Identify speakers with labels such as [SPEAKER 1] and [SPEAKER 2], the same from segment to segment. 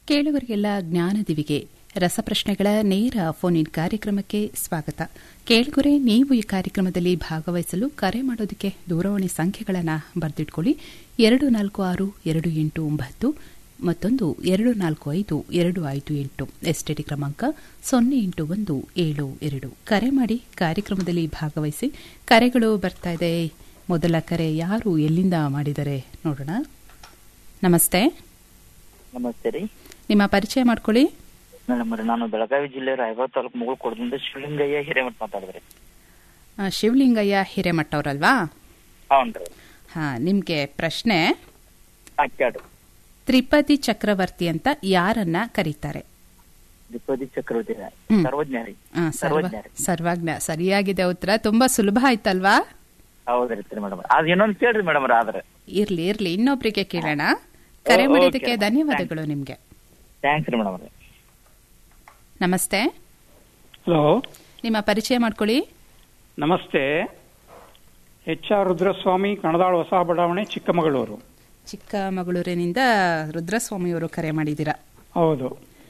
[SPEAKER 1] ಕೇಳುವರಿಗೆಲ್ಲ ಜ್ಞಾನದಿವಿಗೆ ರಸಪ್ರಶ್ನೆಗಳ ನೇರ phone in ಕಾರ್ಯಕ್ರಮಕ್ಕೆ ಸ್ವಾಗತ ಕೇಳುಗರೆ ನೀವು ಈ ಕಾರ್ಯಕ್ರಮದಲ್ಲಿ ಭಾಗವಹಿಸಲು ಕರೆ ಮಾಡೋದಕ್ಕೆ ದೂರವಾಣಿ ಸಂಖ್ಯೆಗಳನ್ನು ಬರೆದಿಟ್ಕೊಳ್ಳಿ ಎರಡು ನಾಲ್ಕು ಆರು ಎರಡು ಎಂಟು ಒಂಬತ್ತು ಮತ್ತೊಂದು ಎರಡು ನಾಲ್ಕು ಐದು ಎರಡು ಐದು ಎಂಟು ಎಸ್ಟಿಡಿ ಕ್ರಮಾಂಕ ಸೊನ್ನೆ ಎಂಟು ಒಂದು ಏಳು ಎರಡು ಕರೆ ಮಾಡಿ ಕಾರ್ಯಕ್ರಮದಲ್ಲಿ ಭಾಗವಹಿಸಿ ಕರೆಗಳು ಬರ್ತಾ ಇದೆ ಮೊದಲ ಕರೆ ಯಾರು ಎಲ್ಲಿಂದ ಮಾಡಿದರೆ ನೋಡೋಣ ನಮಸ್ತೆ
[SPEAKER 2] ನಮಸ್ತೆ ರೀ
[SPEAKER 1] ನಿಮ್ಮ ಪರಿಚಯ ಮಾಡ್ಕೊಳ್ಳಿ
[SPEAKER 2] ಮೇಡಮ್ ರೀ ನಾನು ಬೆಳಗಾವಿ ಜಿಲ್ಲೆ ರಾಯಬಾಗ ತಾಲೂಕು ಮುಗುಳ್ ಕೊಡದಿಂದ ಶಿವಲಿಂಗಯ್ಯ ಹಿರೇಮಠ ಮಾತಾಡಿದ್ರಿ
[SPEAKER 1] ಆ, ಶಿವಲಿಂಗಯ್ಯ ಹಿರೇಮಠ ಅವರಲ್ವಾ
[SPEAKER 2] ಹ್ಞೂ ರೀ
[SPEAKER 1] ಹಾ ನಿಮ್ಗೆ ಪ್ರಶ್ನೆ
[SPEAKER 2] ಹಾಂ ಕೇಳ್ರಿ
[SPEAKER 1] ತ್ರಿಪದಿ ಚಕ್ರವರ್ತಿ ಅಂತ ಯಾರನ್ನ ಕರೀತಾರೆ
[SPEAKER 2] ದ್ವಿಪದಿ ಚಕ್ರವರ್ತಿ
[SPEAKER 1] ಹ್ಮ್.
[SPEAKER 2] ಸರ್ವಜ್ಞ ರೀ
[SPEAKER 1] ಆ, ಸರ್ವ
[SPEAKER 2] ಸರ್ವಜ್ಞ ರೀ
[SPEAKER 1] ಸರ್ವಜ್ಞ ಸರಿಯಾಗಿದೆ ಉತ್ತರ ತುಂಬಾ ಸುಲಭ ಆಯ್ತಲ್ವಾ
[SPEAKER 2] ಹೌದ್ರಿ ಮೇಡಮ್ ಅದ್ ಇನ್ನೊಂದ್ ಕೇಳ್ರಿ ಮೇಡಮ್ ಆದ್ರೆ
[SPEAKER 1] ಇರ್ಲಿ ಇರ್ಲಿ ಇನ್ನೊಬ್ರಿಗೆ ಕೇಳೋಣ ಕರೆ
[SPEAKER 2] ಓ,
[SPEAKER 1] ಮಾಡಿದ್ದಕ್ಕೆ
[SPEAKER 2] ಓಕೆ.
[SPEAKER 1] ಧನ್ಯವಾದಗಳು ನಿಮ್ಗೆ
[SPEAKER 2] ಥ್ಯಾಂಕ್ಸ್ ರೀ ಮೇಡಮ್ ರೀ
[SPEAKER 1] ನಮಸ್ತೆ
[SPEAKER 3] ಹಲೋ
[SPEAKER 1] ನಿಮ್ಮ ಪರಿಚಯ ಮಾಡ್ಕೊಳ್ಳಿ
[SPEAKER 3] ನಮಸ್ತೆ ಎಚ್ ಆರ್ ರುದ್ರಸ್ವಾಮಿ ಕಣದಾಳು ಹೊಸ ಬಡಾವಣೆ ಚಿಕ್ಕಮಗಳೂರು
[SPEAKER 1] ಚಿಕ್ಕಮಗಳೂರಿನಿಂದ ರುದ್ರಸ್ವಾಮಿಯವರು ಕರೆ ಮಾಡಿದ್ದೀರಾ
[SPEAKER 3] ಹೌದು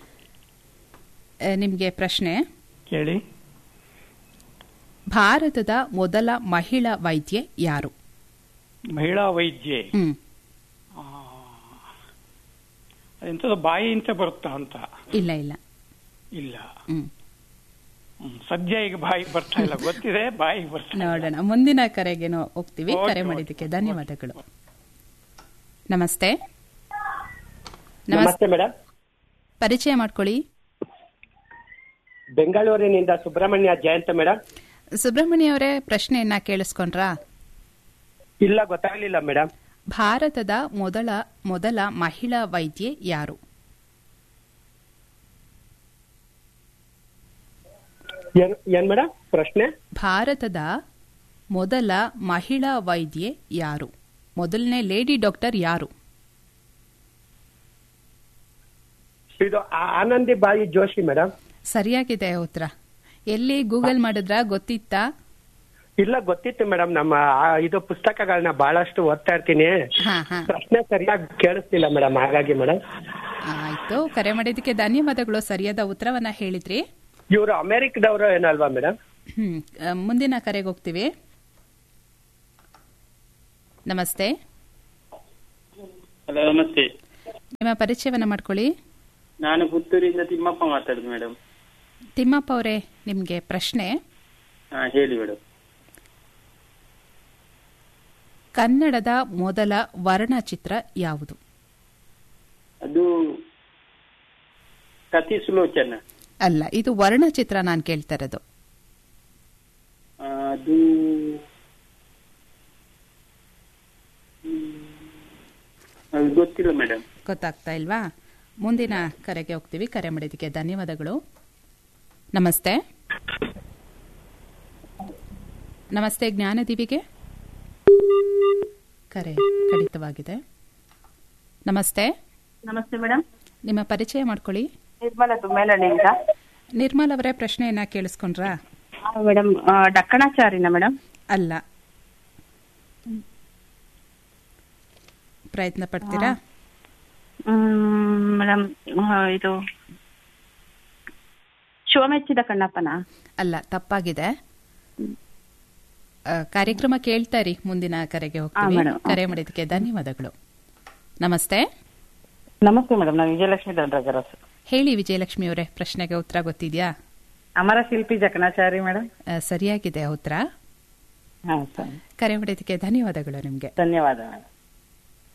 [SPEAKER 1] ಆ, ನಿಮ್ಗೆ ಪ್ರಶ್ನೆ
[SPEAKER 3] ಕೇಳಿ
[SPEAKER 1] ಭಾರತದ ಮೊದಲ ಮಹಿಳಾ ವೈದ್ಯೆ ಯಾರು
[SPEAKER 3] ಮಹಿಳಾ ವೈದ್ಯೆ
[SPEAKER 1] ಹ್ಮ್
[SPEAKER 3] ಅದೆಂಥದ್ದು ಬಾಯಿ ಅಂತ ಬರುತ್ತಾ ಅಂತ
[SPEAKER 1] ಇಲ್ಲ ಇಲ್ಲ
[SPEAKER 3] ಇಲ್ಲ
[SPEAKER 1] ಹ್ಮ್
[SPEAKER 3] ಹ್ಮ್. ಸದ್ಯ ಈಗ ಬಾಯಿಗೆ ಬರ್ತಾ ಇಲ್ಲ ಗೊತ್ತಿದೆ ಬಾಯಿಗೆ ಬರ್ತಾ ಇಲ್ಲ.
[SPEAKER 1] ನೋಡೋಣ ಮುಂದಿನ ಕರೆಗೇನೋ ಹೋಗ್ತೀವಿ
[SPEAKER 3] ಓಕೆ,
[SPEAKER 1] ಕರೆ
[SPEAKER 3] ಓಕೆ.
[SPEAKER 1] ಮಾಡಿದ್ದಕ್ಕೆ ಧನ್ಯವಾದಗಳು ನಮಸ್ತೆ
[SPEAKER 4] ನಮಸ್ತೆ ಮೇಡಮ್
[SPEAKER 1] ಪರಿಚಯ ಮಾಡ್ಕೊಳ್ಳಿ
[SPEAKER 4] ಬೆಂಗಳೂರಿನಿಂದ ಸುಬ್ರಹ್ಮಣ್ಯ ಜಯಂತ ಮೇಡಮ್
[SPEAKER 1] ಸುಬ್ರಹ್ಮಣ್ಯ ಅವರೇ ಪ್ರಶ್ನೆಯನ್ನ ಕೇಳಿಸ್ಕೊಂಡ್ರಾ
[SPEAKER 4] ಇಲ್ಲ ಗೊತ್ತಾಗ್ಲಿಲ್ಲ ಮೇಡಮ್
[SPEAKER 1] ಭಾರತದ ಮೊದಲ ಮೊದಲ ಮಹಿಳಾ ವೈದ್ಯೆ ಯಾರು
[SPEAKER 4] ಏನ್ ಏನ್ ಮೇಡಮ್ ಪ್ರಶ್ನೆ
[SPEAKER 1] ಭಾರತದ ಮೊದಲ ಮಹಿಳಾ ವೈದ್ಯೆ ಯಾರು ಮೊದಲನೇ ಲೇಡಿ ಡಾಕ್ಟರ್ ಯಾರು
[SPEAKER 4] ಇದು ಆ- ಆನಂದಿ ಬಾಯಿ ಜೋಶಿ ಮೇಡಮ್
[SPEAKER 1] ಸರಿಯಾಗಿದೆ ಉತ್ತರ ಎಲ್ಲಿ ಗೂಗಲ್ ಮಾಡಿದ್ರ ಗೊತ್ತಿತ್ತಾ
[SPEAKER 4] ಇಲ್ಲ ಗೊತ್ತಿತ್ತು ಮೇಡಮ್ ನಮ್ಮ ಆ ಇದು ಪುಸ್ತಕಗಳನ್ನ ಬಹಳಷ್ಟು ಓದ್ತಾ ಇರ್ತೀನಿ
[SPEAKER 1] ಹಾ ಹಾ
[SPEAKER 4] ಪ್ರಶ್ನೆ ಸರಿಯಾಗಿ ಕೇಳಿಸ್ತಿಲ್ಲ ಮೇಡಮ್ ಹಾಗಾಗಿ ಮೇಡಮ್
[SPEAKER 1] ಆಯ್ತು ಕರೆ ಮಾಡಿದ್ದಕ್ಕೆ ಧನ್ಯವಾದಗಳು ಸರಿಯಾದ ಉತ್ತರವನ್ನ ಹೇಳಿದ್ರಿ
[SPEAKER 4] ಇವರು ಅಮೆರಿಕದವರು ಏನಲ್ವಾ ಮೇಡಮ್
[SPEAKER 1] ಹ್ಮ್ ಆ, ಮುಂದಿನ ಕರೆಗೆ ಹೋಗ್ತೀವಿ ನಮಸ್ತೆ
[SPEAKER 5] ಹಲೋ ನಮಸ್ತೆ
[SPEAKER 1] ನಿಮ್ಮ ಪರಿಚಯವನ್ನ ಮಾಡ್ಕೊಳ್ಳಿ
[SPEAKER 5] ನಾನು ಪುತ್ತೂರಿಂದ ತಿಮ್ಮಪ್ಪ ಮಾತಾಡುದು ಮೇಡಮ್
[SPEAKER 1] ತಿಮ್ಮಪ್ಪ ಅವರೇ ನಿಮ್ಗೆ ಪ್ರಶ್ನೆ
[SPEAKER 5] ಹಾ ಹೇಳಿ ಮೇಡಮ್
[SPEAKER 1] ಕನ್ನಡದ ಮೊದಲ ವರ್ಣಚಿತ್ರ ಯಾವುದು
[SPEAKER 5] ಅದು ಕತಿ ಸುಲೋಚನ
[SPEAKER 1] ಅಲ್ಲ ಇದು ವರ್ಣಚಿತ್ರ ನಾನು ಕೇಳ್ತಾ ಇರೋದು
[SPEAKER 5] ಆ, ಅದು ಹ್ಮ್, ಅದು ಗೊತ್ತಿಲ್ಲ ಮೇಡಮ್
[SPEAKER 1] ಗೊತ್ತಾಗ್ತಾ ಇಲ್ವಾ ಮುಂದಿನ ಕರೆಗೆ ಹೋಗ್ತೀವಿ ಕರೆ ಮಾಡಿದ್ದಕ್ಕೆ ಧನ್ಯವಾದಗಳು ನಮಸ್ತೆ ನಮಸ್ತೆ ಜ್ಞಾನದೀವಿಗೆ ಕರೆ ಕಡಿತವಾಗಿದೆ ನಮಸ್ತೆ
[SPEAKER 6] ನಮಸ್ತೆ ಮೇಡಮ್
[SPEAKER 1] ನಿಮ್ಮ ಪರಿಚಯ ಮಾಡ್ಕೊಳ್ಳಿ
[SPEAKER 6] ನಿರ್ಮಲಾ ತುಮ್ಮೇಲಹಳ್ಳಿಯಿಂದ
[SPEAKER 1] ನಿರ್ಮಲ್ ಅವರೇ ಪ್ರಶ್ನೆಯನ್ನ ಕೇಳಿಸ್ಕೊಂಡ್ರಾ
[SPEAKER 6] ಮೇಡಮ್ ಡಕ್ಕಣಾಚಾರಿನ ಮೇಡಮ್
[SPEAKER 1] ಅಲ್ಲ ಪ್ರಯತ್ನ ಪಡ್ತೀರಾ
[SPEAKER 6] ಮೇಡಮ್ ಇದು ಶಿವಮೆಚ್ಚಿದ ಕಣ್ಣಪ್ಪನ
[SPEAKER 1] ಅಲ್ಲ ತಪ್ಪಾಗಿದೆ ಆ, ಕಾರ್ಯಕ್ರಮ ಕೇಳ್ತಾ ಇರಿ ಮುಂದಿನ ಕರೆಗೆ ಹೋಗ್ತೀವಿ
[SPEAKER 6] ಮೇಡಮ್.
[SPEAKER 1] ಕರೆ ಮಾಡಿದ್ದಕ್ಕೆ ಧನ್ಯವಾದಗಳು ನಮಸ್ತೆ
[SPEAKER 6] ನಮಸ್ತೆ ಮೇಡಮ್ ನಾನು ವಿಜಯಲಕ್ಷ್ಮಿ ದಂಡ್ರಗರಸ್
[SPEAKER 1] ಹೇಳಿ ವಿಜಯಲಕ್ಷ್ಮಿ ಅವರೇ ಪ್ರಶ್ನೆಗೆ ಉತ್ತರ ಗೊತ್ತಿದ್ಯಾ
[SPEAKER 6] ಅಮರ ಶಿಲ್ಪಿ ಜಕಣಾಚಾರಿ ಮೇಡಮ್
[SPEAKER 1] ಆ, ಸರಿಯಾಗಿದೆ ಉತ್ತರ
[SPEAKER 6] ಹಾ ಸರಿ
[SPEAKER 1] ಕರೆ ಮಾಡಿದ್ದಕ್ಕೆ ಧನ್ಯವಾದಗಳು ನಿಮ್ಗೆ
[SPEAKER 6] ಧನ್ಯವಾದ ಮೇಡಮ್